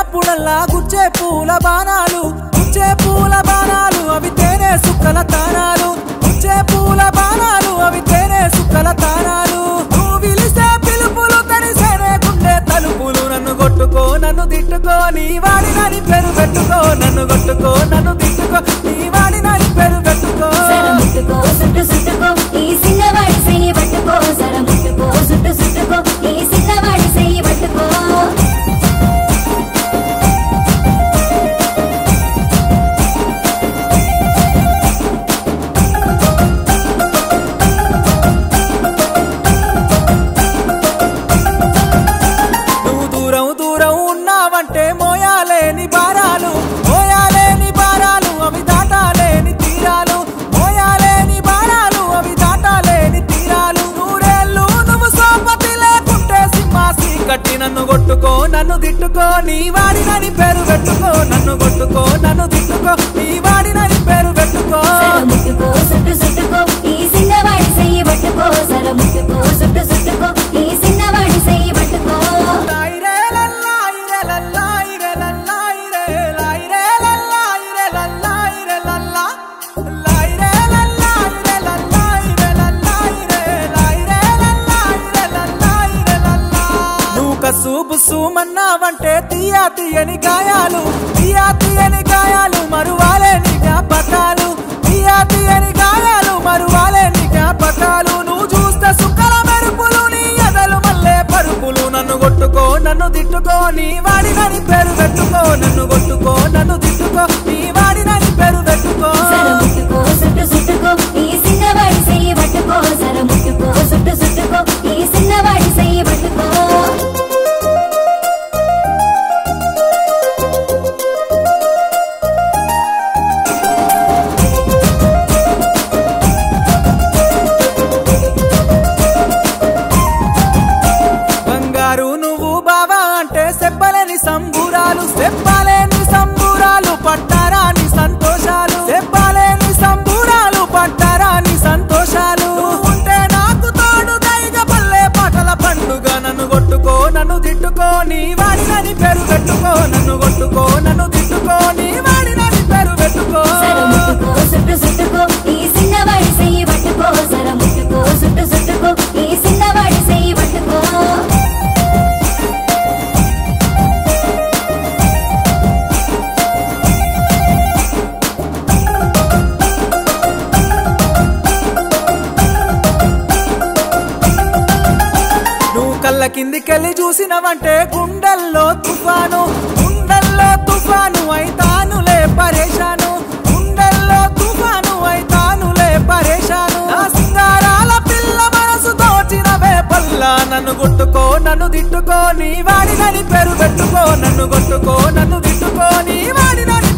చూసినప్పుడల్లా గుచ్చే పూల బాణాలు గుచ్చే పూల బాణాలు అవి తేనె సుక్కల తానాలు గుచ్చే పూల బాణాలు అవి తేనె సుక్కల తానాలు నువ్వు పిలిస్తే పిలుపులు తడిసేనే గుండె తలుపులు నన్ను కొట్టుకో నన్ను తిట్టుకో నీ వాడి నని పేరు పెట్టుకో నన్ను కొట్టుకో నన్ను తిట్టుకో నీ వాడి నని పేరు పెట్టుకో సర ముట్టుకో సుట్టు సుట్టుకో ఈ సిన్నవాడి సెయ్యి పట్టుకో సర ముట్టుకో సుట్టు సుట్టుకో ఈ సిన్నవాడి సెయ్యి పట్టుకో నువ్వు దూరం దూరం ఉన్నావంటే మోయాలేని భారాలు మోయాలేని భారాలు అవి దాటాలేని తీరాలు మోయాలేని భారాలు అవి దాటాలేని తీరాలు నూరేళ్ళు నువ్వు సోపతి లేకుంటే సింహాసి కట్టి నన్ను కొట్టుకో నన్ను తిట్టుకో నీ వాడినని పేరు పెట్టుకో నన్ను కొట్టుకో నన్ను తిట్టుకో నీ వాడినని పేరు పెట్టుకో సర ముట్టుకో సుట్టు సుట్టుకో ఈ సిన్నవాడి సెయ్యి పట్టుకో సర ముట్టుకో సుట్టు సుట్టుకో ఈ సిన్నవాడి సెయ్యి పట్టుకో లాయిరే లల్లాయిరే లల్లాయిరే లల్లాయిరే లాయిరే లల్లాయిరే లల్లాయిరే లల్లా. లాయిరే లల్లాయిరే లల్లాయిరే లల్లాయిరే లాయిరే లల్లాయిరే లల్లాయిరే లల్లా. నువ్వు కసు బుస్సుమన్నావంటే తీయా తీయని గాయాలు తీయా తీయని గాయాలు మరువాలే నీ జ్ఞాపకాలు తీయా తీయని గాయాలు మరువాలే నీ జ్ఞాపకాలు నువ్వు చూస్తే సుక్కల మెరుపులు నీ ఎదలు మల్లే పరుపులు నన్ను కొట్టుకో నన్ను తిట్టుకో నీ వాడినని పేరు పెట్టుకో నన్ను కొట్టుకో నన్ను తిట్టుకో నీ వాడినని పేరు పెట్టుకో సర ముట్టుకో సుట్టు సుట్టుకో ఈ సిన్నవాడి సెయ్యి పట్టుకో సర ముట్టుకో సుట్టు సుట్టుకో ఈ సిన్నవాడి సెయ్యి పట్టుకో బంగారు నువ్వు బావా అంటే చెప్పలేని సంబూరాలు చెప్పలేని సంబూరాలు పట్టారాని సంతోషాలు చెప్పలేని సంబూరాలు పట్టారాని సంతోషాలు నువ్వు ఉంటే నాకు తోడు దైగ పల్లె పాటల పండుగ నన్ను కొట్టుకో నన్ను తిట్టుకో నీ వాడినని పేరు పెట్టుకో నన్ను కొట్టుకో నన్ను తిట్టుకో నీ వాడినని పేరు పెట్టుకో సర ముట్టుకో సుట్టు సుట్టుకో ఈ సిన్నవాడి సెయ్యి పట్టుకో సర ముట్టుకో సుట్టు సుట్టుకో ఈ సిన్నవాడి సెయ్యి పట్టుకో నువ్వు కళ్ళ కిందికెళ్ళి చూసినవంటే గుండెల్లో తుఫాను గుండెల్లో తుఫాను అయితానులే పరేషాను గుండెల్లో తుఫాను అయితానులే పరేషాను నా సింగారాల పిల్ల మనసు దోచినవే పల్లా నన్ను కొట్టుకో నన్ను తిట్టుకో నీ వాడినని పేరు పెట్టుకో నన్ను కొట్టుకో నన్ను తిట్టుకో నీ వాడినని